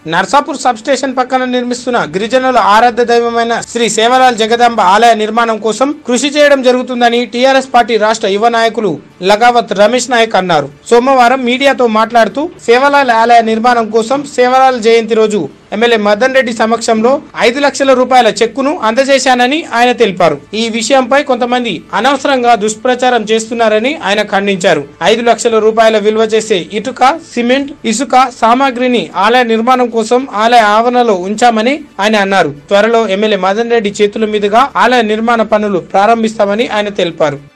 Narsapur sub station పక్కన నిర్మిస్తున్న గిరిజనుల ఆరాధ్య దైవమైన శ్రీ సేవలాల్ జగదాంబ ఆలయ నిర్మాణం కోసం కృషి చేయడం జరుగుతుందని టీఆర్ఎస్ పార్టీ రాష్ట్ర యువ నాయకులు లగావత్ రమేష్ నాయక్ అన్నారు సోమవారం మీడియాతో మాట్లాడుతూ సేవలాల్ ఆలయ నిర్మాణం కోసం సేవలాల్ జయంతి రోజు ఎమ్మెల్యే మదన్ రెడ్డి సమక్షంలో ఐదు లక్షల రూపాయల చెక్కును అందజేశానని ఆయన తెలిపారు ఈ విషయంపై కొంతమంది అనవసరంగా దుష్ప్రచారం చేస్తున్నారని ఆయన ఖండించారు ఐదు లక్షల రూపాయల విలువ చేసే ఇటుక సిమెంట్ ఇసుక సామాగ్రిని ఆలయ నిర్మాణం కోసం ఆలయ ఆవరణలో ఉంచామని ఆయన అన్నారు త్వరలో ఎమ్మెల్యే మదన్ రెడ్డి చేతుల మీదుగా ఆలయ నిర్మాణ పనులు ప్రారంభిస్తామని ఆయన తెలిపారు